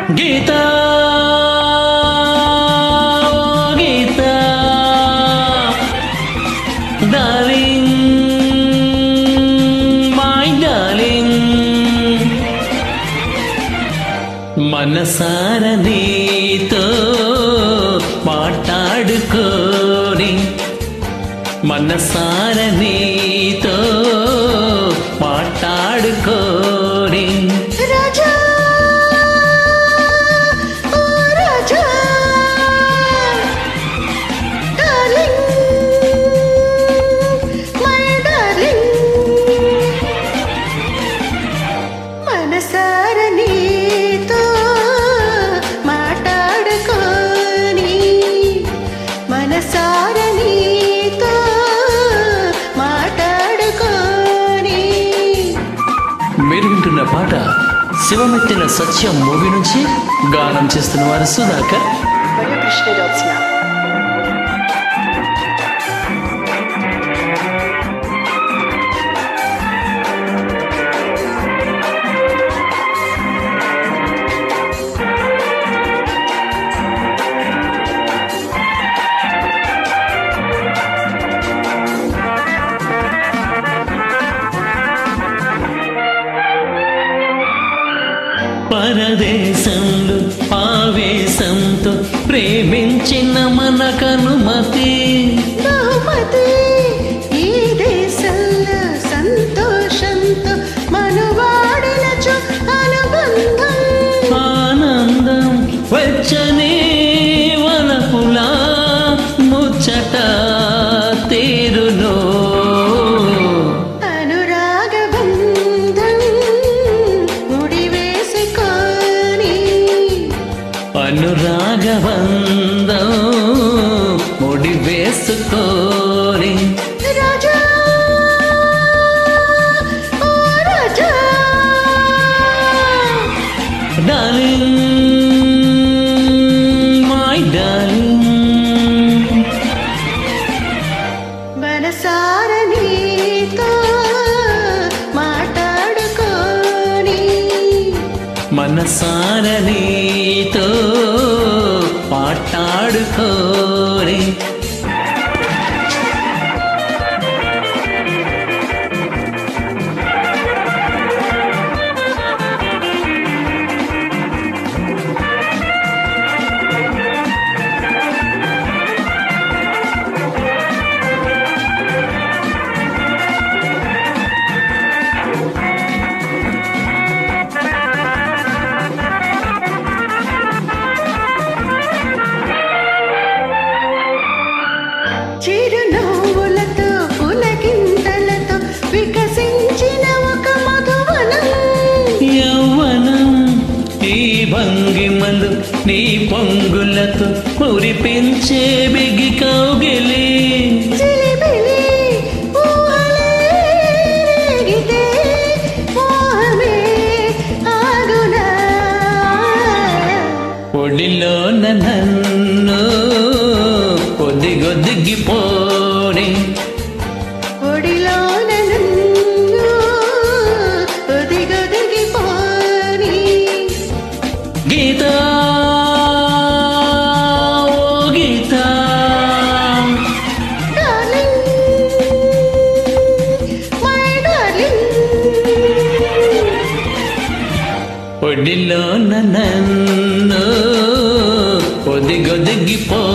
Gita Geetha darling my darling మనసార నీతో మాట్లాడుకోని మనసార నీతో మాట్లాడుకోని రాజా ఓ రాజా డార్లింగ్ మై డార్లింగ్ మనసార నీతో మాట్లాడుకోని మనసార నీతో మాట్లాడుకోని మీరు వింటున్న పాట శివమెత్తిన సత్యం మూవీ నుంచి గానం చేస్తున్న వారు సుధాకర్ మరియు కృష్ణరాజ్న పరదేశంలో ఆవేశంతో ప్రేమించిన మన కనుమతి బహుమతి ఈ దేశంలో సంతోషంతో మనువాడినచు అనుబంధం ఆనందం వచ్చని వలపులా ముచ్చట తీరులో అనురాగ బంధం ముడివేసుకొని అనురాగబంధం ముడి వేసుకోని రాజా ఓ రాజా డార్లింగ్ మై డార్లింగ్ మనసార నీతో మాట్లాడుకొని మనసార నీతో మాట్లాడుకోని చిరునవ్వులతో పులకింతలతో వికసించిన ఒక మధువనం యవ్వనం ఈ భంగిమలు నీ పొంగులతో మురిపించే బిగి కౌగిలి చిలిపిలి ఊహలే రేగితే మోహమే ఆగునా ఒడిలోన నన్ను ఒదిగొదిగిపోని ఒడిలోన నన్ను ఒదిగొదిగిపోని గీత ఓ గీత డార్లింగ్ మై డార్లింగ్ ఒడిలోన నన్ను ఒదిగొదిగిపో